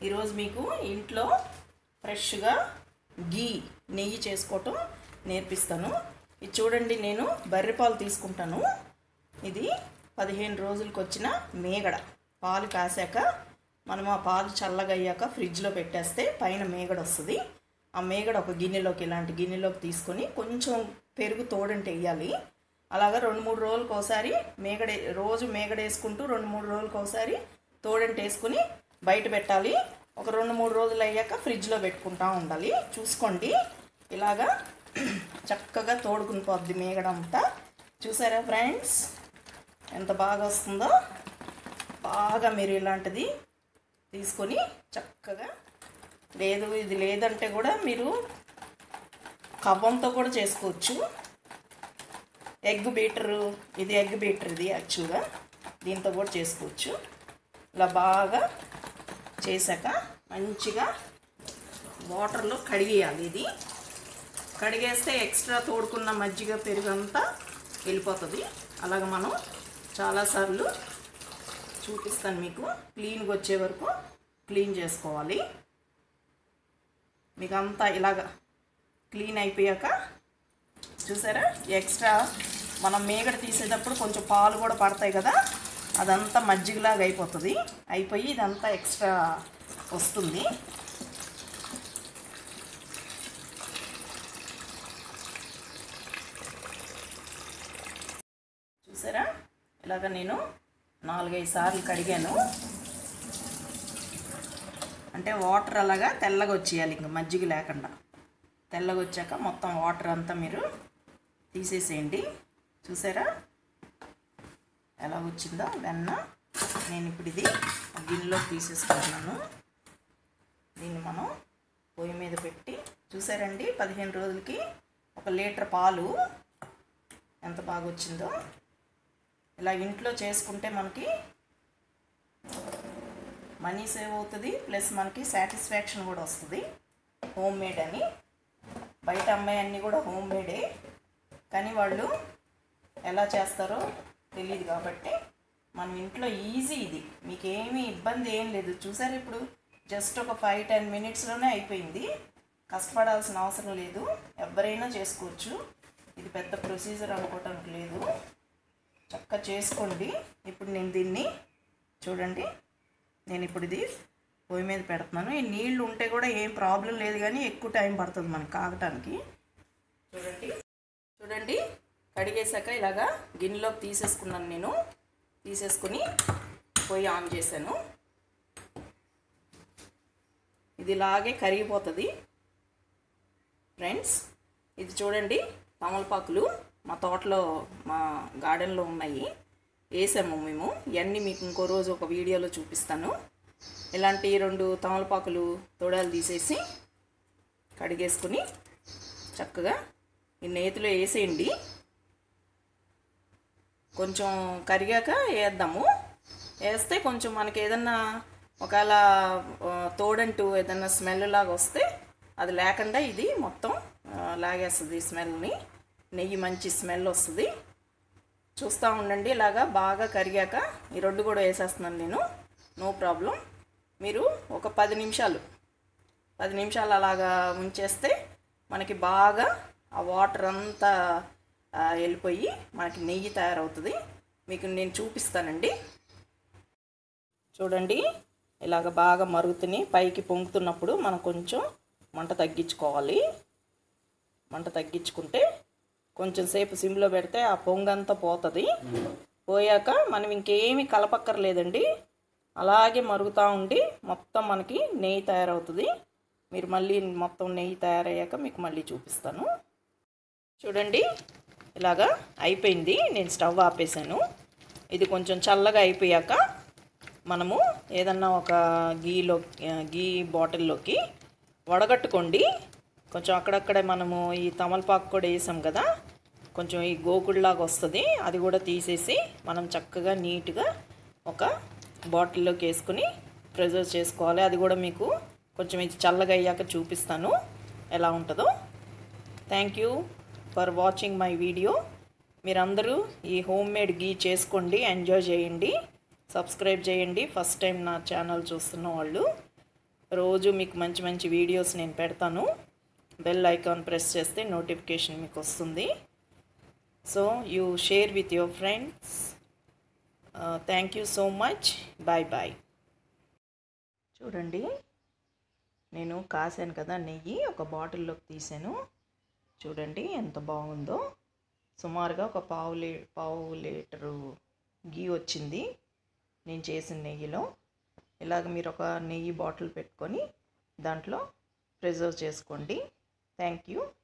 ఈరోజు మీకు ఇంట్లో ఫ్రెష్గా గీ నెయ్యి చేసుకోవటం నేర్పిస్తాను ఇది చూడండి నేను బర్రె పాలు తీసుకుంటాను ఇది పదిహేను రోజులకు వచ్చిన మేగడ పాలు కాసాక మనం ఆ పాలు చల్లగా అయ్యాక ఫ్రిడ్జ్లో పెట్టేస్తే పైన మేగడ వస్తుంది ఆ మేగడ ఒక గిన్నెలోకి ఇలాంటి గిన్నెలోకి తీసుకొని కొంచెం పెరుగు తోడంటే వేయాలి అలాగా రెండు మూడు రోజులకు ఒకసారి మేగడ రోజు మేగడ వేసుకుంటూ రెండు మూడు రోజులకు ఒకసారి తోడంటే వేసుకుని బయట పెట్టాలి ఒక రెండు మూడు రోజులు అయ్యాక ఫ్రిడ్జ్లో పెట్టుకుంటా ఉండాలి చూసుకోండి ఇలాగా చక్కగా తోడుకుని పోద్ది మేగడ అంతా చూసారా ఫ్రెండ్స్ ఎంత బాగా వస్తుందో బాగా మీరు ఇలాంటిది తీసుకొని చక్కగా లేదు ఇది లేదంటే కూడా మీరు కవ్వంతో కూడా చేసుకోవచ్చు ఎగ్ బీటరు ఇది ఎగ్ బీటర్ ఇది యాక్చువల్గా దీంతో కూడా చేసుకోవచ్చు ఇలా బాగా చేశాక మంచిగా వాటర్లో కడిగేయాలి ఇది కడిగేస్తే ఎక్స్ట్రా తోడుకున్న మజ్జిగ పెరుగంతా వెళ్ళిపోతుంది అలాగ మనం చాలాసార్లు చూపిస్తాను మీకు క్లీన్గా వచ్చే వరకు క్లీన్ చేసుకోవాలి మీకు అంతా ఇలాగ క్లీన్ అయిపోయాక చూసారా ఎక్స్ట్రా మనం మేగడ తీసేటప్పుడు కొంచెం పాలు కూడా పడతాయి కదా అదంతా మజ్జిగలాగా అయిపోతుంది అయిపోయి ఇదంతా ఎక్స్ట్రా వస్తుంది చూసారా ఇలాగ నేను నాలుగైదు సార్లు కడిగాను అంటే వాటర్ అలాగా తెల్లగా వచ్చేయాలి ఇంక మజ్జిగ లేకుండా తెల్లగా వచ్చాక మొత్తం వాటర్ అంతా మీరు తీసేసేయండి చూసారా ఎలా వచ్చిందో వెన్న నేను ఇప్పుడు ఇది గిన్నెలోకి తీసేసుకుంటున్నాను దీన్ని మనం పొయ్యి మీద పెట్టి చూసారండి పదిహేను రోజులకి ఒక లీటర్ పాలు ఎంత బాగా వచ్చిందో ఇలా ఇంట్లో చేసుకుంటే మనకి మనీ సేవ్ అవుతుంది ప్లస్ మనకి సాటిస్ఫాక్షన్ కూడా వస్తుంది హోమ్ మేడ్ అని బయట అమ్మాయి అన్నీ కూడా హోమ్ మేడే కానీ వాళ్ళు ఎలా చేస్తారో తెలియదు కాబట్టి మనం ఇంట్లో ఈజీ ఇది మీకు ఏమీ ఇబ్బంది ఏం లేదు చూసారు ఇప్పుడు జస్ట్ ఒక ఫైవ్ టెన్ మినిట్స్లోనే అయిపోయింది కష్టపడాల్సిన అవసరం లేదు ఎవరైనా చేసుకోవచ్చు ఇది పెద్ద ప్రొసీజర్ అనుకోవటానికి లేదు చక్కగా చేసుకోండి ఇప్పుడు నేను దీన్ని చూడండి నేను ఇప్పుడు ఇది పొయ్యి మీద పెడుతున్నాను ఈ నీళ్ళు ఉంటే కూడా ఏం ప్రాబ్లం లేదు కానీ ఎక్కువ టైం పడుతుంది మనకు కాగటానికి చూడండి చూడండి కడిగేశాక ఇలాగా గిన్నెలోకి తీసేసుకున్నాను నేను తీసేసుకుని పొయ్యి ఆన్ చేశాను ఇది ఇలాగే కరిగిపోతుంది ఫ్రెండ్స్ ఇది చూడండి తమలపాకులు మా తోటలో మా గార్డెన్లో ఉన్నాయి వేసాము మేము ఇవన్నీ మీకు ఇంకో రోజు ఒక వీడియోలో చూపిస్తాను ఇలాంటి రెండు తమలపాకులు తోడాలు తీసేసి కడిగేసుకుని చక్కగా ఈ నేతిలో వేసేయండి కొంచెం కరిగాక వేద్దాము వేస్తే కొంచెం మనకి ఏదన్నా ఒకవేళ ఆ, తోడంటూ ఏదన్నా స్మెల్ లాగా వస్తే అది లేకుండా ఇది మొత్తం ఆ, లాగేస్తుంది స్మెల్ని నెయ్యి మంచి స్మెల్ వస్తుంది చూస్తూ ఉండండి ఇలాగా బాగా కరిగాక ఈ రెండు కూడా వేసేస్తున్నాను నేను నో ప్రాబ్లం మీరు ఒక పది నిమిషాలు పది నిమిషాలు అలాగా ఉంచేస్తే మనకి బాగా ఆ వాటర్ అంతా ఆ, వెళ్ళిపోయి మనకి నెయ్యి తయారవుతుంది మీకు నేను చూపిస్తానండి చూడండి ఇలాగ బాగా మరుగుతుని పైకి పొంగుతున్నప్పుడు మనం కొంచెం మంట తగ్గించుకోవాలి మంట తగ్గించుకుంటే కొంచెం సేపు సిమ్లో పెడితే ఆ పొంగంతా పోతుంది పోయాక మనం ఇంకేమీ కలపక్కర్లేదండి అలాగే మరుగుతూ ఉండి మొత్తం మనకి నెయ్యి తయారవుతుంది మీరు మళ్ళీ మొత్తం నెయ్యి తయారయ్యాక మీకు మళ్ళీ చూపిస్తాను చూడండి ఇలాగా అయిపోయింది నేను స్టవ్ ఆపేసాను ఇది కొంచెం చల్లగా అయిపోయాక మనము ఏదన్నా ఒక గీలో గీ బాటిల్లోకి వడగట్టుకోండి కొంచెం అక్కడక్కడే మనము ఈ తమలపాకు కూడా వేసాం కదా కొంచెం ఈ గోకుడులాగా వస్తుంది అది కూడా తీసేసి మనం చక్కగా నీట్గా ఒక బాటిల్లోకి వేసుకుని ప్రిజర్వ్ చేసుకోవాలి అది కూడా మీకు కొంచెం ఇది చల్లగా అయ్యాక చూపిస్తాను ఎలా ఉంటుందో thank you for watching my video మీరందరూ ఈ హోమ్ మేడ్ గీ చేసుకోండి ఎంజాయ్ చేయండి సబ్స్క్రైబ్ చేయండి ఫస్ట్ టైం నా ఛానల్ చూస్తున్న వాళ్ళు రోజు మీకు మంచి మంచి వీడియోస్ నేను పెడతాను బెల్ ఐకాన్ ప్రెస్ చేస్తే నోటిఫికేషన్ మీకు వస్తుంది so you share with your friends thank you so much bye bye చూడండి నేను కాసాను కదా నెయ్యి ఒక బాటిల్లోకి తీసాను చూడండి ఎంత బాగుందో సుమారుగా ఒక పావు లీ పావు లీటరు గీ వచ్చింది నేను చేసిన నెయ్యిలో ఇలాగ మీరు ఒక నెయ్యి బాటిల్ పెట్టుకొని దాంట్లో ప్రిజర్వ్ చేసుకోండి థ్యాంక్ యూ